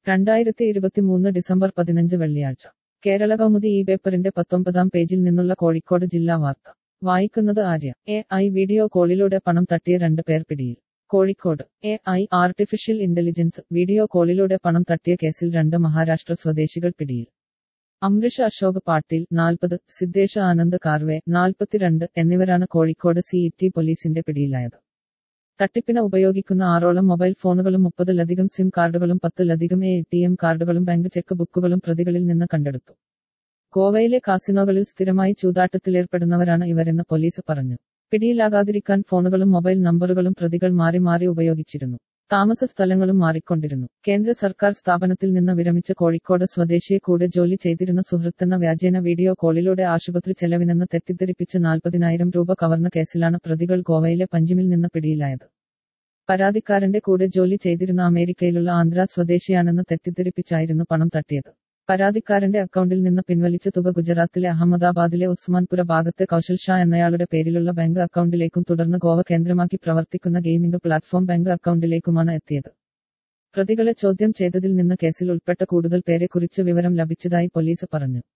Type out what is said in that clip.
രണ്ടായിരത്തി ഇരുപത്തിമൂന്ന് ഡിസംബർ പതിനഞ്ച് വെള്ളിയാഴ്ച കേരള കൗമുദി ഈ പേപ്പറിന്റെ പത്തൊമ്പതാം പേജിൽ നിന്നുള്ള കോഴിക്കോട് ജില്ലാ വാർത്ത വായിക്കുന്നത് ആര്യ എ ഐ വീഡിയോ കോളിലൂടെ പണം തട്ടിയ രണ്ട് പേർ പിടിയിൽ Kozhikode A I artificial intelligence video കോളിലൂടെ പണം തട്ടിയ കേസിൽ രണ്ട് മഹാരാഷ്ട്ര സ്വദേശികൾ പിടിയിൽ അമൃഷ അശോക് പാട്ടീൽ നാൽപ്പത് സിദ്ദേശ ആനന്ദ് കാർവെ നാൽപ്പത്തിരണ്ട് എന്നിവരാണ് കോഴിക്കോട് സിഇടി പോലീസിന്റെ പിടിയിലായത് തട്ടിപ്പിന് ഉപയോഗിക്കുന്ന ആറോളം മൊബൈൽ ഫോണുകളും മുപ്പതിലധികം സിം കാർഡുകളും പത്തിലധികം എ ടി എം കാർഡുകളും ബാങ്ക് ചെക്ക് ബുക്കുകളും പ്രതികളിൽ നിന്ന് കണ്ടെടുത്തു ഗോവയിലെ കാസിനോകളിൽ സ്ഥിരമായി ചൂതാട്ടത്തിലേർപ്പെടുന്നവരാണ് ഇവരെന്ന് പോലീസ് പറഞ്ഞു പിടിയിലാകാതിരിക്കാൻ ഫോണുകളും മൊബൈൽ നമ്പറുകളും പ്രതികൾ മാറി മാറി ഉപയോഗിച്ചിരുന്നു താമസ സ്ഥലങ്ങളും മാറിക്കൊണ്ടിരുന്നു കേന്ദ്ര സർക്കാർ സ്ഥാപനത്തിൽ നിന്ന് വിരമിച്ച കോഴിക്കോട് സ്വദേശിയെ കൂടെ ജോലി ചെയ്തിരുന്ന സുഹൃത്തെന്ന വ്യാജേന വീഡിയോ കോളിലൂടെ ആശുപത്രി ചെലവിനെന്ന് തെറ്റിദ്ധരിപ്പിച്ച് നാൽപ്പതിനായിരം രൂപ കവർന്ന കേസിലാണ് പ്രതികൾ ഗോവയിലെ പഞ്ചിമിൽ നിന്ന് പിടിയിലായത് പരാതിക്കാരന്റെ കൂടെ ജോലി ചെയ്തിരുന്ന അമേരിക്കയിലുള്ള ആന്ധ്ര സ്വദേശിയാണെന്ന് തെറ്റിദ്ധരിപ്പിച്ചായിരുന്നു പണം തട്ടിയത് പരാതിക്കാരന്റെ അക്കൗണ്ടിൽ നിന്ന് പിൻവലിച്ച തുക ഗുജറാത്തിലെ അഹമ്മദാബാദിലെ ഉസ്മാൻപുര ഭാഗത്തെ കൗശൽ ഷാ എന്നയാളുടെ പേരിലുള്ള ബാങ്ക് അക്കൗണ്ടിലേക്കും തുടർന്ന് ഗോവ കേന്ദ്രമാക്കി പ്രവർത്തിക്കുന്ന ഗെയിമിംഗ് പ്ലാറ്റ്ഫോം ബാങ്ക് അക്കൗണ്ടിലേക്കുമാണ് എത്തിയത് പ്രതികളെ ചോദ്യം ചെയ്തതിൽ നിന്ന് കേസിൽ ഉൾപ്പെട്ട കൂടുതൽ പേരെക്കുറിച്ച് വിവരം ലഭിച്ചതായി പോലീസ് പറഞ്ഞു